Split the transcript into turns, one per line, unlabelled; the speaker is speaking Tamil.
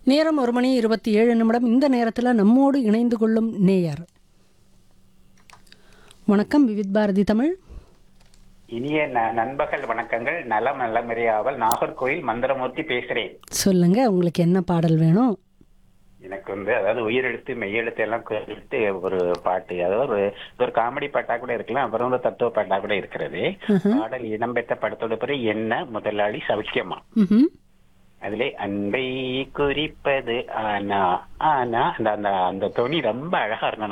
நேரம் ஒரு மணி இருபத்தி ஏழு நிமிடம் இந்த நேரத்தில் நம்மோடு இணைந்து கொள்ளும் நேயர் வணக்கம் விவித் பாரதி தமிழ்
இனிய ந- நண்பகல் வணக்கங்கள் நலம் நல்லமறியாவல் நாகர்கோயில் மந்திரமூர்த்தி பேசுறேன்
சொல்லுங்க உங்களுக்கு என்ன பாடல் வேணும்
எனக்கு வந்து அதாவது உயிரெழுத்து மெய்யெழுத்து எல்லாம் எடுத்து ஒரு பாட்டு அதாவது ஒரு இது ஒரு காமெடி பாட்டா கூட இருக்கலாம் அப்புறம் ஒரு தத்துவ பாட்டா கூட இருக்கிறது பாடல் இடம்பெற்ற படத்தோட பேரு என்ன முதலாளி சௌக்கியமா
ம்ஹும்.
அதிலே அன்பை குறிப்பது ஆனா ஆனா அந்த அந்த அந்த தொனி ரொம்ப அழகா இருக்கும்